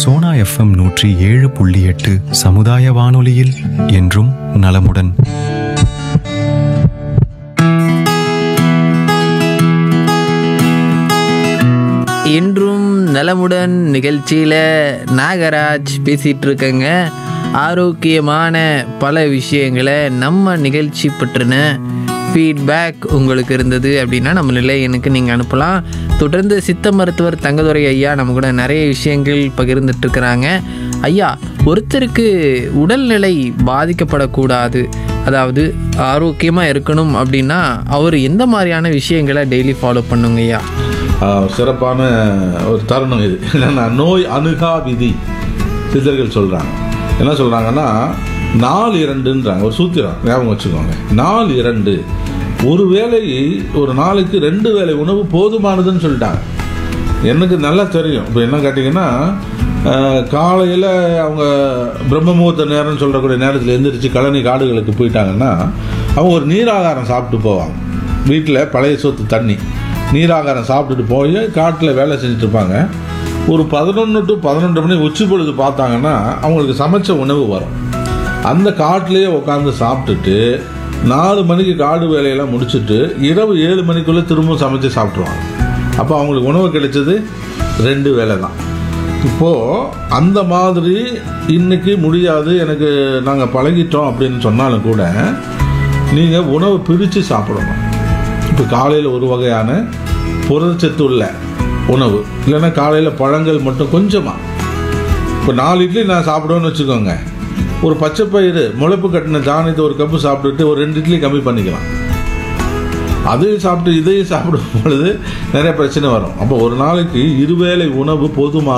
Sona FM நூற்றி ஏழு புள்ளி எட்டு சமுதாய வானொலியில் என்றும் நலமுடன் இன்றும் நலமுடன் நிகழ்ச்சியில் நாகராஜ் பேசிகிட்டு இருக்கேங்க ஆரோக்கியமான பல விஷயங்களை நம்ம நிகழ்ச்சி பற்றின ஃபீட்பேக் உங்களுக்கு இருந்தது அப்படின்னா நம்ம நிலையனுக்கு நீங்கள் அனுப்பலாம் தொடர்ந்து சித்த மருத்துவர் தங்கதுரை ஐயா நம்ம கூட நிறைய விஷயங்கள் பகிர்ந்துட்டு இருக்கிறாங்க ஐயா ஒருத்தருக்கு உடல்நிலை பாதிக்கப்படக்கூடாது அதாவது ஆரோக்கியமாக இருக்கணும் அப்படின்னா அவர் எந்த மாதிரியான விஷயங்களை டெய்லி ஃபாலோ பண்ணுங்க ஐயா ஆஹ் சிறப்பான ஒரு தருணம் இது என்னன்னா நோய் அணுகா விதி சித்தர்கள் சொல்கிறாங்க என்ன சொல்கிறாங்கன்னா நாலு இரண்டுன்றாங்க ஒரு சூத்திரம் ஞாபகம் வச்சுக்கோங்க நாலு இரண்டு ஒரு வேளை ஒரு நாளைக்கு ரெண்டு வேளை உணவு போதுமானதுன்னு சொல்லிட்டாங்க எனக்கு நல்லா தெரியும் இப்போ என்ன கேட்டிங்கன்னா காலையில் அவங்க பிரம்ம முகூர்த்த நேரம்னு சொல்லக்கூடிய நேரத்தில் எந்திரிச்சு கழனி காடுகளுக்கு போயிட்டாங்கன்னா அவங்க ஒரு நீராகாரம் சாப்பிட்டு போவாங்க வீட்டில் பழைய சொத்து தண்ணி நீராகாரம் சாப்பிட்டுட்டு போய் காட்டில் வேலை செஞ்சுட்டு இருப்பாங்க ஒரு பதினொன்று டு பதினொன்று மணி உச்சி பொழுது பார்த்தாங்கன்னா அவங்களுக்கு சமைச்ச உணவு வரும் அந்த காட்டிலேயே உட்காந்து சாப்பிட்டுட்டு நாலு மணிக்கு காடு வேலையெல்லாம் முடிச்சுட்டு இரவு ஏழு மணிக்குள்ளே திரும்ப சமைச்சு சாப்பிட்ருவாங்க அப்போ அவங்களுக்கு உணவு கிடைச்சது ரெண்டு வேலை தான் இப்போது அந்த மாதிரி இன்னைக்கு முடியாது எனக்கு நாங்கள் பழகிட்டோம் அப்படின்னு சொன்னாலும் கூட நீங்கள் உணவு பிரித்து சாப்பிடணும் இப்போ காலையில் ஒரு வகையான புரதச்சத்து உள்ள உணவு இல்லைன்னா காலையில் பழங்கள் மட்டும் கொஞ்சமாக இப்போ நாலு இட்லி நான் சாப்பிடுவேன்னு வச்சுக்கோங்க ஒரு பச்சை பயிறு முளைப்பு கட்டின தானியத்தை ஒரு கப்பு சாப்பிட்டுட்டு ஒரு ரெண்டு இட்லி கம்மி பண்ணிக்கலாம் அதையும் சாப்பிட்டு இதையும் சாப்பிடும் பொழுது நிறைய பிரச்சனை வரும் அப்போ ஒரு நாளைக்கு இருவேளை உணவு போதுமான